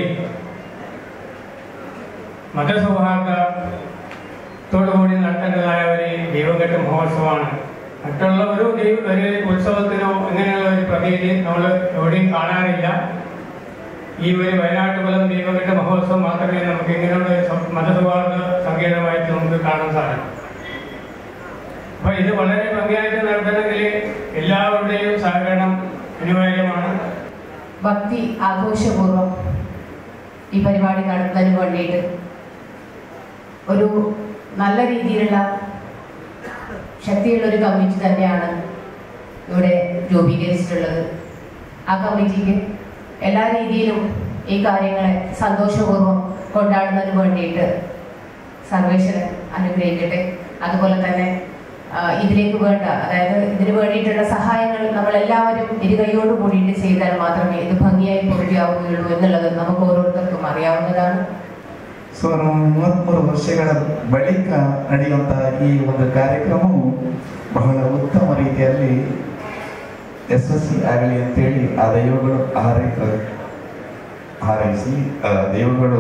മതസൗഹാർദ്ദത്തോടു കൂടി നടത്തേണ്ടതായ ഒരു ദൈവകെട്ട് മഹോത്സവമാണ് മറ്റുള്ള ഒരു ദൈവ ഒരു ഉത്സവത്തിനോ ഇങ്ങനെയുള്ള ഒരു പ്രതീതി നമ്മൾ എവിടെയും കാണാറില്ല ഈ ഒരു വയനാട്ടുകുളം ദൈവകെട്ട് മഹോത്സവം മാത്രമേ നമുക്ക് ഇങ്ങനെയുള്ള ഒരു സം- മതസൗഹാർദ്ദ സങ്കേതമായിട്ട് നമുക്ക് കാണാൻ സാധിക്കും അപ്പൊ ഇത് വളരെ ഭംഗിയായിട്ട് നടത്തണമെങ്കിൽ എല്ലാവരുടെയും സഹകരണം അനിവാര്യമാണ് ഭക്തി ആഘോഷപൂർവ്വം ഈ പരിപാടി നടത്തുന്നതിന് വേണ്ടിയിട്ട് ഒരു നല്ല രീതിയിലുള്ള ശക്തിയുള്ള ഒരു കമ്മിറ്റി തന്നെയാണ് ഇവിടെ രൂപീകരിച്ചിട്ടുള്ളത് ആ കമ്മിറ്റിക്ക് എല്ലാ രീതിയിലും ഈ കാര്യങ്ങളെ സന്തോഷപൂർവ്വം കൊണ്ടാടുന്നതിന് വേണ്ടിയിട്ട് സർവേശ്വരൻ അനുഗ്രഹിക്കട്ടെ അതുപോലെ തന്നെ ആ, ഇതിലേക്ക് വേണ്ട അതായത് ഇതിന് വേണ്ടിയിട്ടുള്ള സഹായങ്ങൾ നമ്മൾ എല്ലാവരും ഇരുകൈയോട് കൂടിയിട്ട് ചെയ്താൽ മാത്രമേ ഇത് ഭംഗിയായി പൂർത്തിയാവുകയുള്ളൂ ಎನ್ನುള്ളത് നമുക്ക് ಓರೋരുത്തർക്കും അറിയാവുന്നതാണ് ಸುಮಾರು ಮೂವತ್ತ್ಮೂರು ವರ್ಷಗಳ ಬಳಿಕ ನಡೆಯುವಂತಹ ಈ ಒಂದು ಕಾರ್ಯಕ್ರಮವು ಬಹಳ ಉತ್ತಮ ರೀತಿಯಲ್ಲಿ ಯಶಸ್ವಿ ಆಗಲಿ ಅಂತೇಳಿ ಆ ದೈವಗಳು ಹಾರೈಕ ಹಾರೈಸಿ ಆ ದೈವಗಳು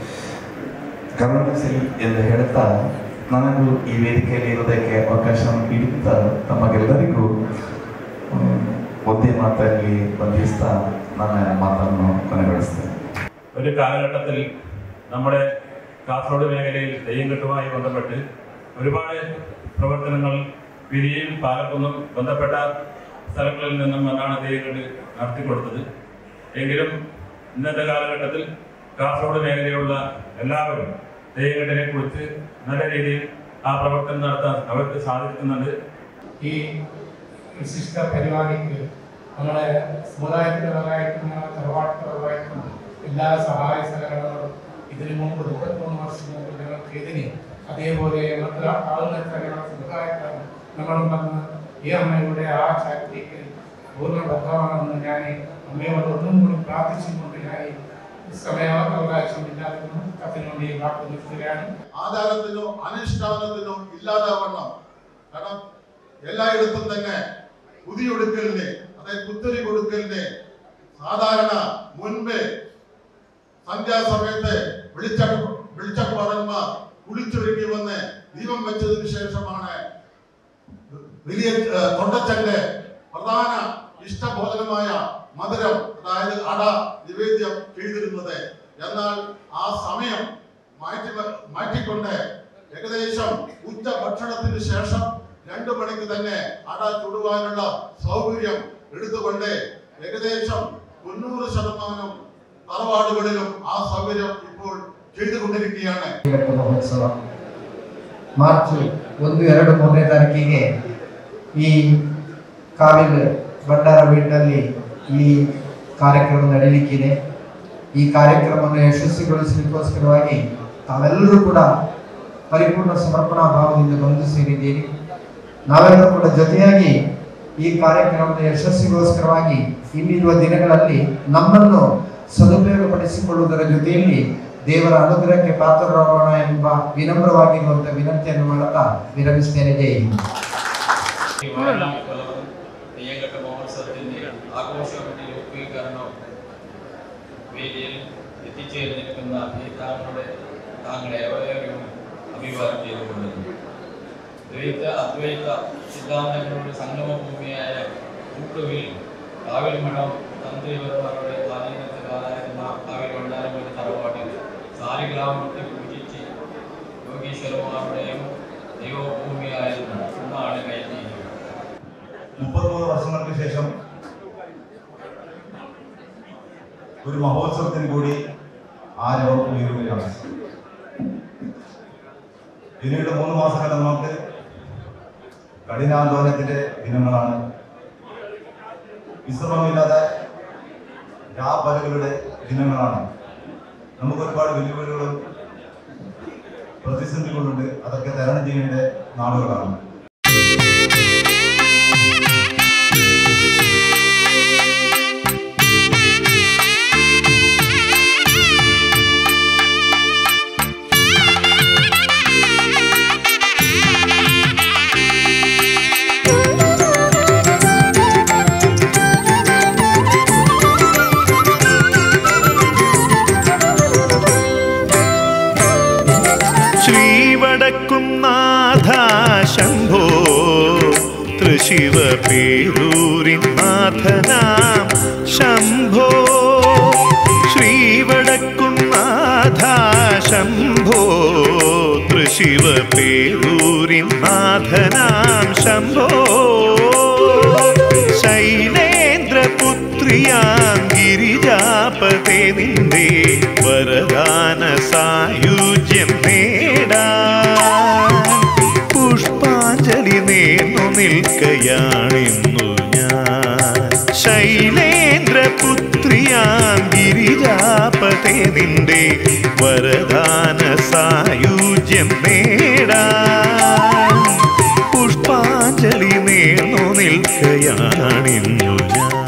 ಕರುಣಿಸಲಿ ಎಂದು ಹೇಳ್ತಾ ನನಗೂ ಈ ವೇದಿಕೆಯಲ್ಲಿ ಇರೋದಕ್ಕೆ ಅವಕಾಶ ನೀಡುತ್ತಾ ತಮಗೆಲ್ಲರಿಗೂ ಹ್ಮ್, ಒಂದೇ ಮಾತಲ್ಲಿ ಬಂಧಿಸ್ತಾ ನನ್ನ ಮಾತನ್ನು ಕೊನೆಗೊಳಿಸ್ತೇನೆ ഒരു കാലഘട്ടത്തിൽ നമ്മുടെ കാസർഗോഡ് മേഖലയിൽ തെയ്യംകെട്ടുമായി ബന്ധപ്പെട്ട് ഒരുപാട് പ്രവർത്തനങ്ങൾ പിരിയും പാലക്കൊന്നും ബന്ധപ്പെട്ട സ്ഥലങ്ങളിൽ നിന്നും മറ്റാണ് തെയ്യംകെട്ട് നടത്തിക്കൊടുത്തത് എങ്കിലും ഇന്നത്തെ കാലഘട്ടത്തിൽ കാസർഗോഡ് മേഖലയിലുള്ള എല്ലാവരും തെയ്യംകെട്ടിനെ കുറിച്ച് നല്ല രീതിയിൽ ആ പ്രവർത്തനം നടത്താൻ അവർക്ക് സാധിക്കുന്നുണ്ട് ഈ വിശിഷ്ട പരിപാടിക്ക് നമ്മുടെ സമുദായത്തിന്റെ ഭാഗമായിട്ടും ഞങ്ങളുടെ തറവാട്ടിന്റെ ഭാഗമായിട്ടും എല്ലാ സഹായ സഹകരണങ്ങളും ഇതിനു മുമ്പ് മുപ്പത്തിമൂന്ന് വർഷം മുമ്പ് ഞങ്ങൾ ചെയ്തിന് അതേപോലെ മറ്റ് ആളുകൾക്ക് ഞങ്ങളുടെ സമുദായക്കാരും നമ്മളും വന്ന് ഈ അമ്മയുടെ ആ ശക്തിക്ക് പൂർണ്ണബദ്ധമാണെന്ന് ഞാൻ അമ്മയോട് ഒന്നും കൂടി പ്രാർത്ഥിച്ചുകൊണ്ട് ഞാൻ ഈ സമയാവകാശം ഇല്ലാതെ കത്തിന് വേണ്ടി വാക്ക് നിർത്തുകയാണ് ആചാരത്തിനോ അനുഷ്ഠാനത്തിനോ ഇല്ലാതാവണം കാരണം എല്ലായിടത്തും തന്നെ പുതിയൊടുക്കലിനെ അതായത് പുത്തരി കൊടുക്കലിനെ സാധാരണ മുൻപേ സന്ധ്യാസമയത്ത് വിളിച്ച വിളിച്ചപ്പാടന്മാർ കുളിച്ചൊരുക്കി വന്ന് ദീപം വെച്ചതിന് ശേഷമാണ് വലിയ ഏഹ്, തൊണ്ടച്ചന്റെ പ്രധാന ഇഷ്ടബോധനമായ മധുരം അതായത് അട നിവേദ്യം ചെയ്തിരുന്നത് എന്നാൽ ആ സമയം മാറ്റി വ- മാറ്റിക്കൊണ്ട് ഏകദേശം ഉച്ച ഭക്ഷണത്തിന് ശേഷം രണ്ടു മണിക്ക് തന്നെ അട ചുടുവാനുള്ള സൗകര്യം എടുത്തുകൊണ്ട് ഏകദേശം തൊണ്ണൂറ് ശതമാനം തറവാടുകളിലും ആ സൗകര്യം ഇപ്പോൾ ചെയ്തുകൊണ്ടിരിക്കുകയാണ് ಘಟ್ಟ ಮಹೋತ್ಸವ ಮಾರ್ಚ್ ಒಂದು ಎರಡು ಮೂರನೇ ತಾರೀಕಿಗೆ ಈ ಕಾವಿಲ್ ಭಂಡಾರ ಬೀಟ್ನಲ್ಲಿ ಈ ಕಾರ್ಯಕ್ರಮ ನಡೀಲಿಕ್ಕಿದೆ ಈ ಕಾರ್ಯಕ್ರಮವನ್ನು ಯಶಸ್ವಿಗೊಳಿಸಲಿಕ್ಕೋಸ್ಕರವಾಗಿ ತಾವೆಲ್ಲರೂ ಕೂಡ ಪರಿಪೂರ್ಣ ಸಮರ್ಪಣಾ ಭಾವದಿಂದ ಬಂದು ಸೇರಿದ್ದೀರಿ ನಾವೆಲ್ಲರೂ ಕೂಡ ಜೊತೆಯಾಗಿ ಈ ಕಾರ್ಯಕ್ರಮದ ಯಶಸ್ಸಿಗೋಸ್ಕರವಾಗಿ ಇನ್ನಿರುವ ದಿನಗಳಲ್ಲಿ ನಮ್ಮನ್ನು ಸದುಪಯೋಗಪಡಿಸಿಕೊಳ್ಳುವುದರ ಜೊತೆಯಲ್ಲಿ ದೇವರ ಅನುಗ್ರಹಕ್ಕೆ ಪಾತ್ರರಾಗೋಣ ಎಂಬ ವಿನಮ್ರವಾಗಿರುವಂತಹ ವಿನಂತಿಯನ್ನು ಮಾಡುತ್ತಾ ವಿರಮಿಸ್ತೇನೆ ಜೈ ಹಿಂದ್ ഈ വയനാട്ടിലുള്ളവർ തെയ്യങ്കെട്ട മഹോത്സവത്തിന്റെ ആഘോഷ കമ്മിറ്റി രൂപീകരണവും വേദിയിൽ എത്തിച്ചേർന്നിരിക്കുന്ന ഈ താങ്കളുടെ താങ്കളെ ഏവരെയും അഭിവാദ്യം ചെയ്തുകൊള്ളുന്നു ദ്വൈത അദ്വൈത സിദ്ധാന്തങ്ങളുടെ സംഗമഭൂമിയായ കൂട്ടുവിൽ കാവിൽ മഠം തന്ത്രിവർമ്മരുടെ സ്വാധീനത്തിലായിരുന്ന കാവിൽ ഭണ്ഡാരമൊരു തറവാട്ടിൽ സാലിഗ്രാമത്തെ പൂജിച്ച് യോഗീശ്വരന്മാരുടെയും ദൈവഭൂമിയായിരുന്നു എന്നാണ് കൈനീയം മുപ്പത്തിമൂന്ന് വർഷങ്ങൾക്ക് ശേഷം ഒരു മഹോത്സവത്തിന് കൂടി ആ ലോകം ഉയരുകയാണ് പിന്നീട് മൂന്ന് മാസങ്ങൾ നമുക്ക് കഠിനാധ്വാനത്തിന്റെ ദിനങ്ങളാണ് വിശ്രമമില്ലാതെ രാപകലുകളുടെ ദിനങ്ങളാണ് നമുക്ക് ഒരുപാട് വെല്ലുവിളികളും പ്രതിസന്ധികളുണ്ട് അതൊക്കെ തരണം ചെയ്യേണ്ട നാളുകളാണ് ശ്രീവടക്കുംനാഥ ശംഭോ തൃശിവ പേരൂരിൻ നാഥനാം ശംഭോ ശ്രീവടക്കുംനാഥ ശംഭോ തൃശിവ പേരൂരിൻ നാഥനാം ശംഭോ ശൈലേന്ദ്രപുത്രിയാം ഗിരിജാപതേ നിന്റെ വരദാന സായുജ്യം നേടാൻ പുഷ്പാഞ്ജലി നേർന്നു നിൽക്കയാണിന്നു ഞാൻ ശൈലേന്ദ്രപുത്രിയാം ഗിരിജാപതേ നിന്റെ വരദാന സായുജ്യം നേടാൻ പുഷ്പാഞ്ജലി നേർന്നു നിൽക്കയാണിന്നു ഞാൻ